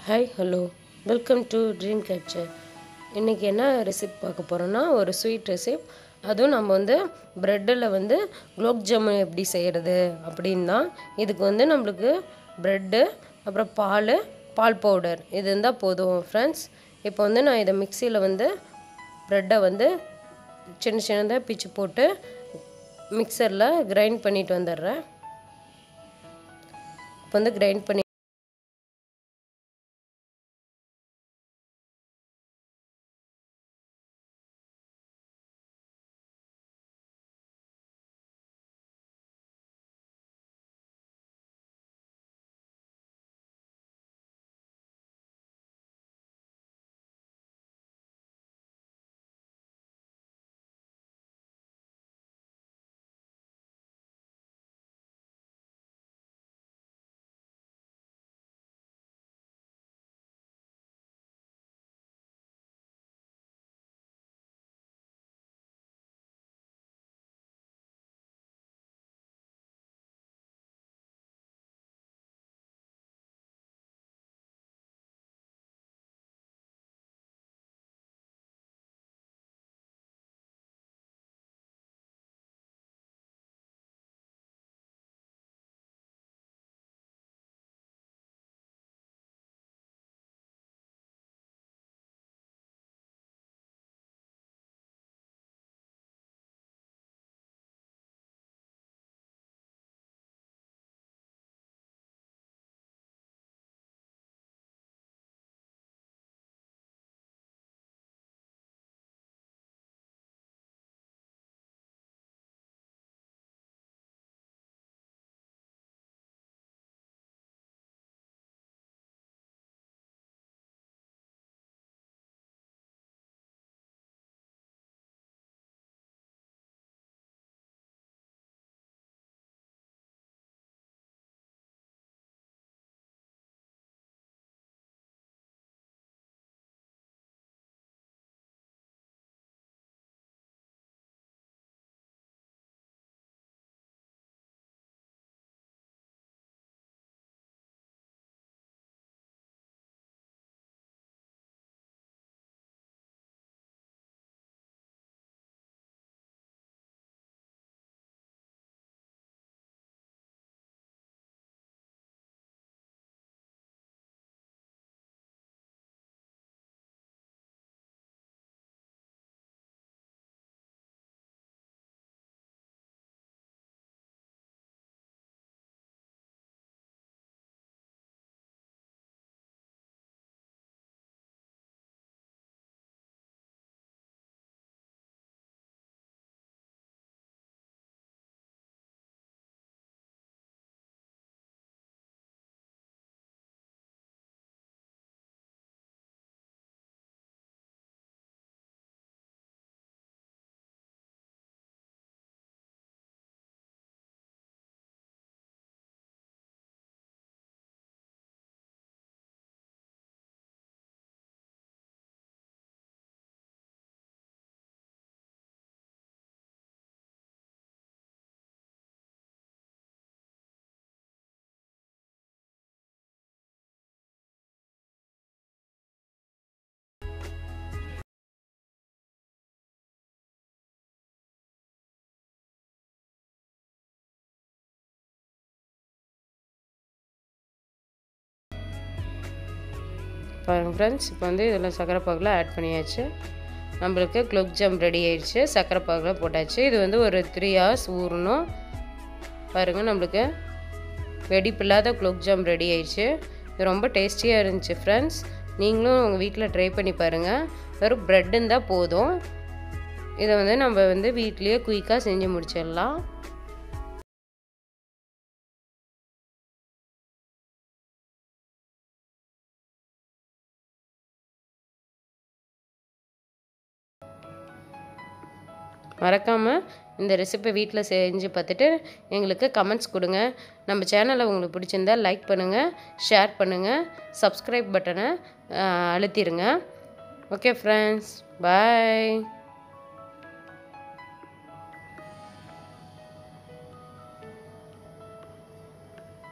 hi hello welcome to Dream Capture இன்றைக்கி என்ன recipe பார்க்க போகிறோன்னா ஒரு ஸ்வீட் ரெசிப் அதுவும் நம்ம வந்து ப்ரெட்டில் வந்து குலோப் ஜாமுன் எப்படி செய்கிறது அப்படின்னு தான் இதுக்கு வந்து நம்மளுக்கு ப்ரெட்டு அப்புறம் பால் பால் பவுடர் இது இருந்தால் போதும் ஃப்ரெண்ட்ஸ் இப்போ வந்து நான் இதை மிக்சியில் வந்து ப்ரெட்டை வந்து சின்ன சின்னதாக பிச்சு போட்டு மிக்சரில் கிரைண்ட் பண்ணிட்டு வந்துடுறேன் இப்போ வந்து கிரைண்ட் பண்ணி பாருங்கள் ஃப்ரெண்ட்ஸ் இப்போ வந்து இதில் சக்கரை பாகில் ஆட் பண்ணியாச்சு நம்மளுக்கு குலோப் ஜாம் ரெடி ஆயிடுச்சு சக்கரை பாகில் போட்டாச்சு இது வந்து ஒரு த்ரீ ஹவர்ஸ் ஊறணும் பாருங்கள் நம்மளுக்கு வெடிப்பில்லாத குலோப் ஜாம் ரெடி ஆயிடுச்சு இது ரொம்ப டேஸ்டியாக இருந்துச்சு ஃப்ரெண்ட்ஸ் நீங்களும் உங்கள் வீட்டில் ட்ரை பண்ணி பாருங்கள் வெறும் ப்ரெட் இருந்தால் போதும் இதை வந்து நம்ம வந்து வீட்லேயே குயிக்காக செஞ்சு முடிச்சிடலாம் மறக்காமல் இந்த ரெசிபி வீட்டில் செஞ்சு பார்த்துட்டு எங்களுக்கு கமெண்ட்ஸ் கொடுங்க நம்ம சேனலை உங்களுக்கு பிடிச்சிருந்தா லைக் பண்ணுங்கள் ஷேர் பண்ணுங்கள் சப்ஸ்கிரைப் பட்டனை அழுத்திடுங்க ஓகே ஃப்ரெண்ட்ஸ் பாய்